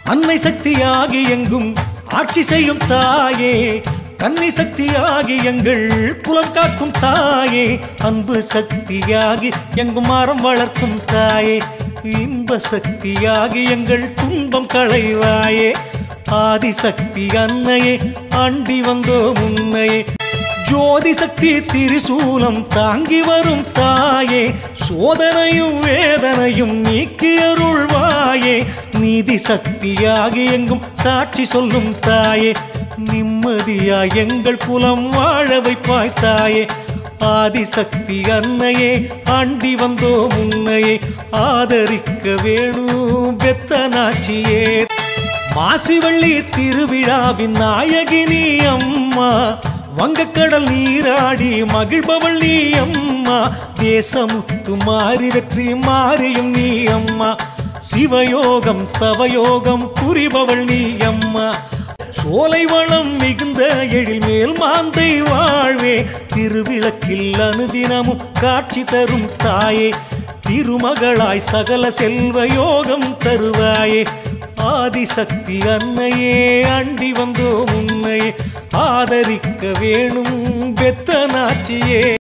அன்னை சக்தியாகி எங்கும் ஆட்சி செய்யும் தாயே கன்னி சக்தியாகி எங்கள் குலம் காக்கும் தாயே அன்பு சக்தியாகி எங்கும் மரம் வளர்க்கும் தாயே இன்ப சக்தியாகி எங்கள் துன்பம் களைவாயே ஆதிசக்தி அன்னையே அண்டி வந்தோ முன்னையே ஜோதி சக்தி திரிசூலம் தாங்கி வரும் தாயே சோதனையும் வேதனையும் நீக்கி அருள்வாயே நீதி சக்தியாகி எங்கும் சாட்சி சொல்லும் தாயே நிம்மதியா எங்கள் குலம் வாழ வைப்பாய் தாயே ஆதிசக்தி அன்னையே அண்டி வந்தோ முன்னையே ஆதரிக்க வேணும் பெத்தனாச்சியே மாசிவள்ளி திருவிழாவின் நாயகினி அம்மா வங்கக்கடல் நீராடி மகிழ்பவள் நீ அம்மா தேசமுத்து மாறி வெற்றி மாறியும் நீ அம்மா சிவயோகம் தவயோகம் புரிபவள் நீ அம்மா சோலை வளம் மிகுந்த எழில் மேல் மாந்தை வாழ்வே திருவிளக்கில் அனுதினமும் காட்சி தரும் தாயே திருமகளாய் சகல செல்வ யோகம் தருவாயே ஆதிசக்தி அன்னையே அண்டி வந்தோ முன்னையே ஆதரிக்க வேணும் பெத்தனாச்சியே